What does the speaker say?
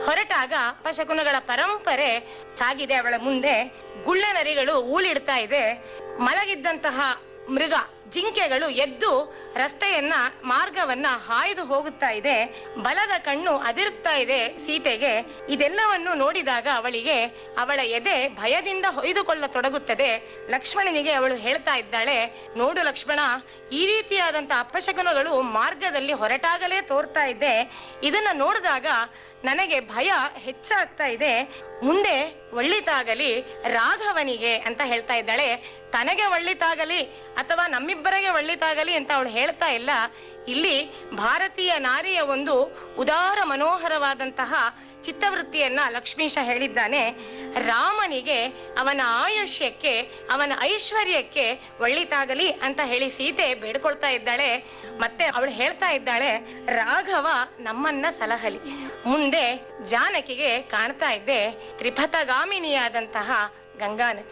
ಹೊರಟಾಗ ಅಪಶಕುನಗಳ ಪರಂಪರೆ ಸಾಗಿದೆ ಅವಳ ಮುಂದೆ ಗುಳ್ಳೆ ನರಿಗಳು ಊಳಿಡ್ತಾ ಇದೆ ಮಲಗಿದ್ದಂತಹ ಮೃಗ ಜಿಂಕೆಗಳು ಎದ್ದು ರಸ್ತೆಯನ್ನ ಮಾರ್ಗವನ್ನ ಹಾಯ್ದು ಹೋಗುತ್ತಾ ಇದೆ ಬಲದ ಕಣ್ಣು ಅದಿರುತ್ತಾ ಇದೆ ಸೀತೆಗೆ ಇದೆಲ್ಲವನ್ನು ನೋಡಿದಾಗ ಅವಳಿಗೆ ಅವಳ ಎದೆ ಭಯದಿಂದ ಹೊಯ್ದುಕೊಳ್ಳತೊಡಗುತ್ತದೆ ಲಕ್ಷ್ಮಣನಿಗೆ ಅವಳು ಹೇಳ್ತಾ ಇದ್ದಾಳೆ ನೋಡು ಲಕ್ಷ್ಮಣ ಈ ರೀತಿಯಾದಂತ ಅಪಶಕನಗಳು ಮಾರ್ಗದಲ್ಲಿ ಹೊರಟಾಗಲೇ ತೋರ್ತಾ ಇದ್ದೆ ಇದನ್ನ ನೋಡಿದಾಗ ನನಗೆ ಭಯ ಹೆಚ್ಚಾಗ್ತಾ ಇದೆ ಮುಂದೆ ಒಳ್ಳಿತಾಗಲಿ ರಾಘವನಿಗೆ ಅಂತ ಹೇಳ್ತಾ ಇದ್ದಾಳೆ ತನಗೆ ಒಳ್ಳಿತಾಗಲಿ ಅಥವಾ ನಮ್ಮಿಬ್ಬರಿಗೆ ಒಳ್ಳಿತಾಗಲಿ ಅಂತ ಅವಳು ಹೇಳ್ತಾ ಇಲ್ಲ ಇಲ್ಲಿ ಭಾರತೀಯ ನಾರಿಯ ಒಂದು ಉದಾರ ಮನೋಹರವಾದಂತಹ ಚಿತ್ತವೃತ್ತಿಯನ್ನ ಲಕ್ಷ್ಮೀಶ ಹೇಳಿದ್ದಾನೆ ರಾಮನಿಗೆ ಅವನ ಆಯುಷ್ಯಕ್ಕೆ ಅವನ ಐಶ್ವರ್ಯಕ್ಕೆ ಒಳ್ಳಿತಾಗಲಿ ಅಂತ ಹೇಳಿ ಸೀತೆ ಬೇಡ್ಕೊಳ್ತಾ ಇದ್ದಾಳೆ ಮತ್ತೆ ಅವಳು ಹೇಳ್ತಾ ಇದ್ದಾಳೆ ರಾಘವ ನಮ್ಮನ್ನ ಸಲಹಲಿ ಮುಂದೆ ಜಾನಕಿಗೆ ಕಾಣ್ತಾ ಇದ್ದೆ ತ್ರಿಪಥಗಾಮಿನಿಯಾದಂತಹ ಗಂಗಾ ನದಿ